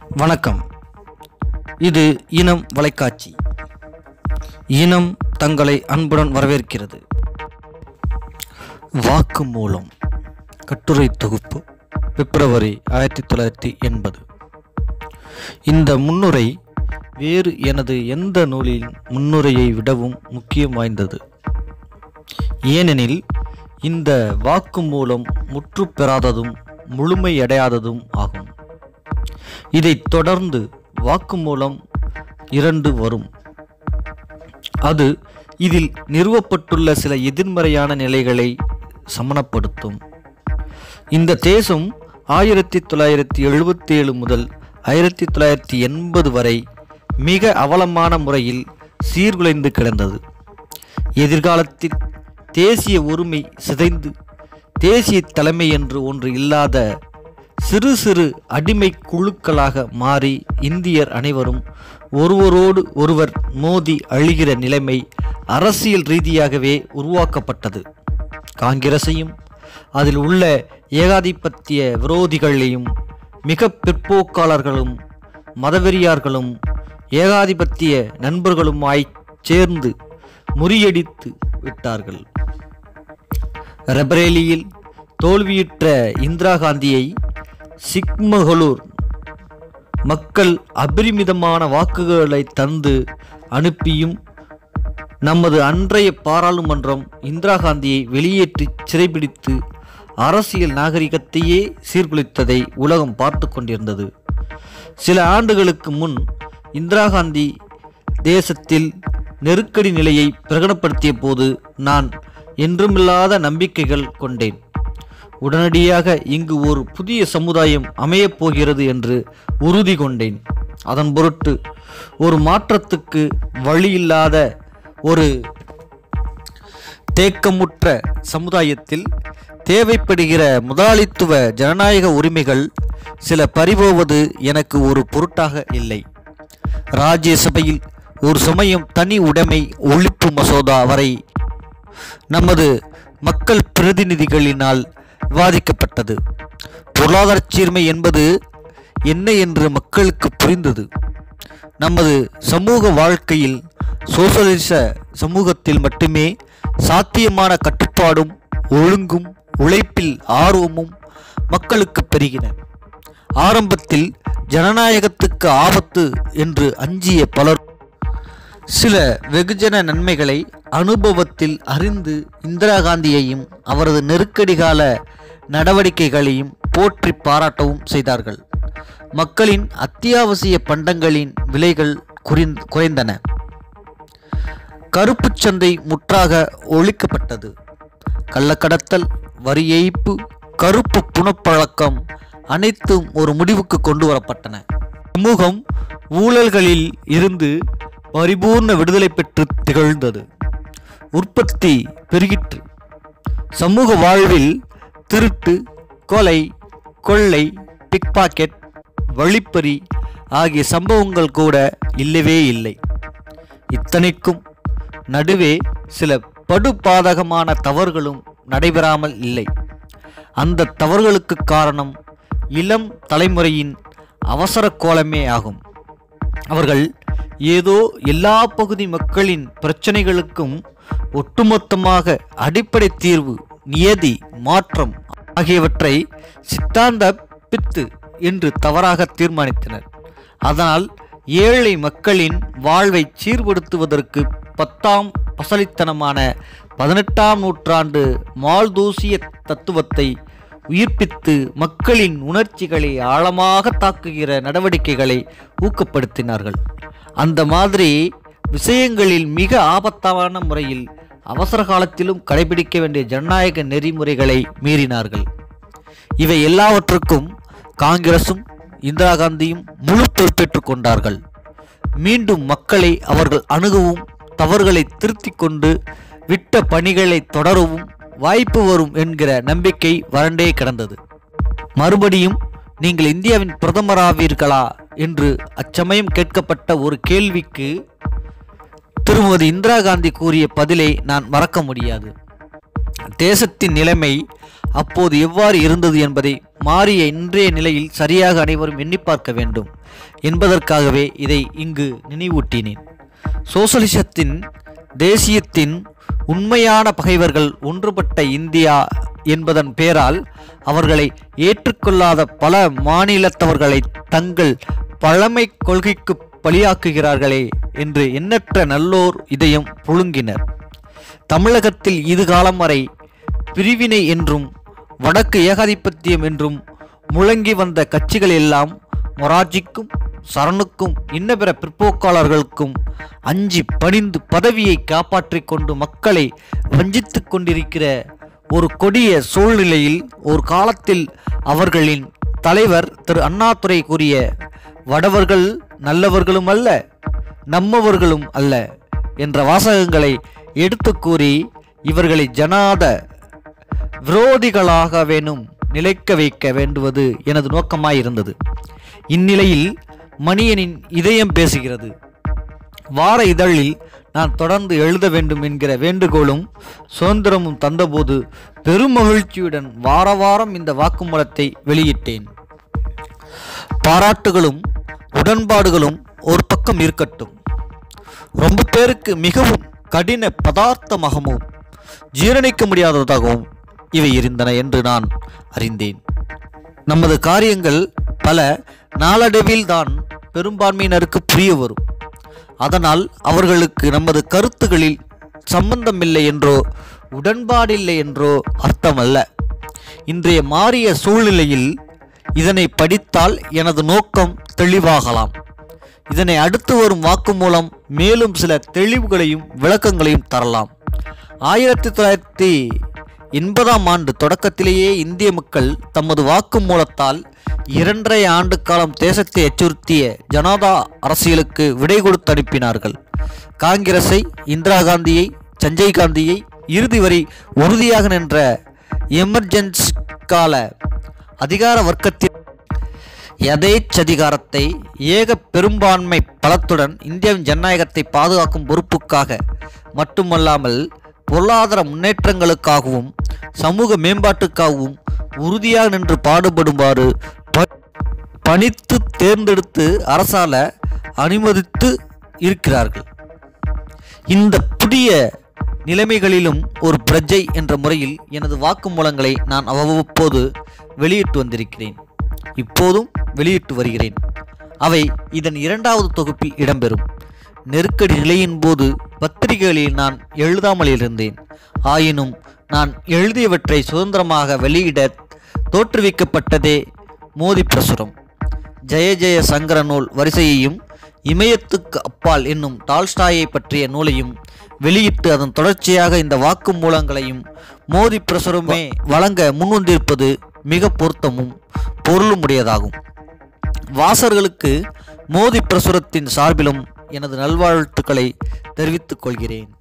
வணக்கம் இது இனம் வலைக்காட்சி இனம் தங்களை அன்புடன் வரவேற்கிறது வாக்கு மூலம் கட்டுரை தொகுப்பு பிப்ரவரி ஆயிரத்தி தொள்ளாயிரத்தி எண்பது இந்த முன்னுரை வேறு எனது எந்த நூலின் முன்னுரையை விடவும் முக்கியம் வாய்ந்தது ஏனெனில் இந்த வாக்கு மூலம் முற்று பெறாததும் முழுமையடையாததும் ஆகும் இதைத் தொடர்ந்து வாக்குமூலம் இரண்டு வரும் அது இதில் நிறுவப்பட்டுள்ள சில எதிர்மறையான நிலைகளை சமணப்படுத்தும் இந்த தேசம் ஆயிரத்தி தொள்ளாயிரத்தி எழுபத்தி ஏழு முதல் ஆயிரத்தி தொள்ளாயிரத்தி எண்பது வரை மிக அவலமான முறையில் சீர்குலைந்து கிடந்தது எதிர்காலத்தில் தேசிய ஒருமை சிதைந்து தேசிய தலைமை என்று ஒன்று இல்லாத சிறு சிறு அடிமை குழுக்களாக மாறி இந்தியர் அனைவரும் ஒருவரோடு ஒருவர் மோதி அழிகிற நிலைமை அரசியல் ரீதியாகவே உருவாக்கப்பட்டது காங்கிரஸையும் அதில் உள்ள ஏகாதிபத்திய விரோதிகளையும் மிக பிற்போக்காளர்களும் மதவெறியார்களும் ஏகாதிபத்திய நண்பர்களுமாய் சேர்ந்து முறியடித்து விட்டார்கள் ரெபரேலியில் தோல்வியுற்ற இந்திரா காந்தியை சிக்மகளூர் மக்கள் அபரிமிதமான வாக்குகளை தந்து அனுப்பியும் நமது அன்றைய பாராளுமன்றம் இந்திரா காந்தியை வெளியேற்றி சிறைபிடித்து அரசியல் நாகரிகத்தையே சீர்குலைத்ததை உலகம் பார்த்து கொண்டிருந்தது சில ஆண்டுகளுக்கு முன் இந்திரா காந்தி தேசத்தில் நெருக்கடி நிலையை பிரகடனப்படுத்திய போது நான் என்றுமில்லாத நம்பிக்கைகள் கொண்டேன் உடனடியாக இங்கு ஒரு புதிய சமுதாயம் அமையப் போகிறது என்று உறுதி கொண்டேன் அதன் பொருட்டு ஒரு மாற்றத்துக்கு வழியில்லாத ஒரு தேக்கமுற்ற சமுதாயத்தில் தேவைப்படுகிற முதலாளித்துவ ஜனநாயக உரிமைகள் சில பறிபோவது எனக்கு ஒரு பொருட்டாக இல்லை ராஜ்யசபையில் ஒரு சமயம் தனி உடைமை ஒழிப்பு மசோதா வரை நமது மக்கள் பிரதிநிதிகளினால் விவாதிக்கப்பட்டது பொருளாதார சீர்மை என்பது என்ன என்று மக்களுக்கு புரிந்தது நமது சமூக வாழ்க்கையில் சோசலிச சமூகத்தில் மட்டுமே சாத்தியமான கட்டுப்பாடும் ஒழுங்கும் உழைப்பில் ஆர்வமும் மக்களுக்கு பெருகின ஆரம்பத்தில் ஜனநாயகத்துக்கு ஆபத்து என்று அஞ்சிய பலர் சில வெகுஜன நன்மைகளை அனுபவத்தில் அறிந்து இந்திரா காந்தியையும் அவரது நெருக்கடி கால நடவடிக்கைகளையும் போற்றி பாராட்டவும் செய்தார்கள் மக்களின் அத்தியாவசிய பண்டங்களின் விலைகள் குறிந் குறைந்தன கருப்புச் சந்தை முற்றாக ஒழிக்கப்பட்டது கள்ளக்கடத்தல் வரி ஏய்ப்பு கருப்பு புனப்பழக்கம் அனைத்தும் ஒரு முடிவுக்கு கொண்டு வரப்பட்டன சமூகம் ஊழல்களில் இருந்து பரிபூர்ண விடுதலை பெற்று திகழ்ந்தது உற்பத்தி பெருகிற்று சமூக வாழ்வில் திருட்டு கொலை கொள்ளை பிக்பாக்கெட் வழிப்பறி ஆகிய சம்பவங்கள் கூட இல்லவே இல்லை இத்தனைக்கும் நடுவே சில படுபாதகமான தவறுகளும் நடைபெறாமல் இல்லை அந்த தவறுகளுக்கு காரணம் இளம் தலைமுறையின் அவசர கோலமே ஆகும் அவர்கள் ஏதோ எல்லா பகுதி மக்களின் பிரச்சனைகளுக்கும் ஒட்டுமொத்தமாக அடிப்படை தீர்வு நியதி மாற்றம் ஆகியவற்றை சித்தாந்த பித்து என்று தவறாக தீர்மானித்தனர் அதனால் ஏழை மக்களின் வாழ்வை சீர்படுத்துவதற்கு பத்தாம் பசலித்தனமான பதினெட்டாம் நூற்றாண்டு மால்தூசிய தத்துவத்தை உயிர்ப்பித்து மக்களின் உணர்ச்சிகளை ஆழமாக தாக்குகிற நடவடிக்கைகளை ஊக்கப்படுத்தினார்கள் அந்த மாதிரி விஷயங்களில் மிக ஆபத்தான முறையில் அவசர காலத்திலும் கடைபிடிக்க வேண்டிய ஜனநாயக நெறிமுறைகளை மீறினார்கள் இவை எல்லாவற்றுக்கும் காங்கிரசும் இந்திரா காந்தியும் முழு பொறுப்பேற்றுக் கொண்டார்கள் மீண்டும் மக்களை அவர்கள் அணுகவும் தவறுகளை திருத்திக் கொண்டு விட்ட பணிகளை தொடரவும் வாய்ப்பு வரும் என்கிற நம்பிக்கை வறண்டே கிடந்தது மறுபடியும் நீங்கள் இந்தியாவின் பிரதமராவீர்களா என்று அச்சமயம் கேட்கப்பட்ட ஒரு கேள்விக்கு திருமதி இந்திரா காந்தி கூறிய பதிலை நான் மறக்க முடியாது தேசத்தின் நிலைமை அப்போது எவ்வாறு இருந்தது என்பதை மாறிய இன்றைய நிலையில் சரியாக அனைவரும் எண்ணி பார்க்க வேண்டும் என்பதற்காகவே இதை இங்கு நினைவூட்டினேன் சோசலிசத்தின் தேசியத்தின் உண்மையான பகைவர்கள் ஒன்றுபட்ட இந்தியா என்பதன் பேரால் அவர்களை ஏற்றுக்கொள்ளாத பல மாநிலத்தவர்களை தங்கள் பழமை கொள்கைக்கு பலியாக்குகிறார்களே என்று எண்ணற்ற நல்லோர் இதயம் புழுங்கினர் தமிழகத்தில் இது காலம் வரை பிரிவினை என்றும் வடக்கு ஏகாதிபத்தியம் என்றும் முழங்கி வந்த கட்சிகள் எல்லாம் மொராஜிக்கும் சரணுக்கும் இன்ன பிற பிற்போக்காளர்களுக்கும் அஞ்சி பணிந்து பதவியை காப்பாற்றிக் கொண்டு மக்களை வஞ்சித்துக் கொண்டிருக்கிற ஒரு கொடிய சூழ்நிலையில் ஒரு காலத்தில் அவர்களின் தலைவர் திரு அண்ணாதுரை கூறிய வடவர்கள் நல்லவர்களும் அல்ல நம்மவர்களும் அல்ல என்ற வாசகங்களை எடுத்து கூறி இவர்களை ஜனாத விரோதிகளாக வேணும் நிலைக்க வைக்க வேண்டுவது எனது நோக்கமாயிருந்தது இந்நிலையில் மணியனின் இதயம் பேசுகிறது வார இதழில் நான் தொடர்ந்து எழுத வேண்டும் என்கிற வேண்டுகோளும் சுதந்திரமும் தந்தபோது பெரும் மகிழ்ச்சியுடன் வார வாரம் இந்த வாக்குமூலத்தை வெளியிட்டேன் பாராட்டுகளும் உடன்பாடுகளும் ஒரு பக்கம் இருக்கட்டும் ரொம்ப பேருக்கு மிகவும் கடின பதார்த்தமாகவும் ஜீரணிக்க முடியாததாகவும் இவை இருந்தன என்று நான் அறிந்தேன் நமது காரியங்கள் பல நாளடைவில் தான் பெரும்பான்மையினருக்கு புரிய வரும் அதனால் அவர்களுக்கு நமது கருத்துகளில் சம்பந்தமில்லை என்றோ உடன்பாடில்லை என்றோ அர்த்தமல்ல இன்றைய மாறிய சூழ்நிலையில் இதனை படித்தால் எனது நோக்கம் தெளிவாகலாம் இதனை அடுத்து வரும் வாக்குமூலம் மேலும் சில தெளிவுகளையும் விளக்கங்களையும் தரலாம் ஆயிரத்தி தொள்ளாயிரத்தி எண்பதாம் ஆண்டு தொடக்கத்திலேயே இந்திய மக்கள் தமது வாக்குமூலத்தால் இரண்டரை ஆண்டு காலம் தேசத்தை அச்சுறுத்திய ஜனதா அரசியலுக்கு விடை கொடுத்து அனுப்பினார்கள் காங்கிரஸை இந்திரா காந்தியை சஞ்சய் காந்தியை இறுதி வரை உறுதியாக நின்ற எமர்ஜென்சி கால அதிகார வர்க்கத்தின் யதேச்சதிகாரத்தை ஏக பெரும்பான்மை பலத்துடன் இந்தியாவின் ஜனநாயகத்தை பாதுகாக்கும் பொறுப்புக்காக மட்டுமல்லாமல் பொருளாதார முன்னேற்றங்களுக்காகவும் சமூக மேம்பாட்டுக்காகவும் உறுதியாக நின்று பாடுபடுமாறு ப- பணித்து தேர்ந்தெடுத்து அரசால அனுமதித்து இருக்கிறார்கள் இந்த புதிய நிலைமைகளிலும் ஒரு பிரஜை என்ற முறையில் எனது வாக்குமூலங்களை நான் அவ்வப்போது வெளியிட்டு வந்திருக்கிறேன் இப்போதும் வெளியிட்டு வருகிறேன் அவை இதன் இரண்டாவது தொகுப்பில் இடம்பெறும் நெருக்கடி நிலையின் போது பத்திரிகைகளில் நான் எழுதாமல் இருந்தேன் ஆயினும் நான் எழுதியவற்றை சுதந்திரமாக வெளியிட தோற்றுவிக்கப்பட்டதே மோதி பிரசுரம் ஜெய ஜெய சங்கர நூல் வரிசையையும் இமயத்துக்கு அப்பால் என்னும் டால்ஸ்டாயை பற்றிய நூலையும் வெளியிட்டு அதன் தொடர்ச்சியாக இந்த வாக்குமூலங்களையும் மோதி பிரசுரமே வழங்க முன்வந்திருப்பது மிக பொருத்தமும் பொருளும் உடையதாகும் வாசகர்களுக்கு மோதி பிரசுரத்தின் சார்பிலும் எனது நல்வாழ்த்துக்களை தெரிவித்துக் கொள்கிறேன்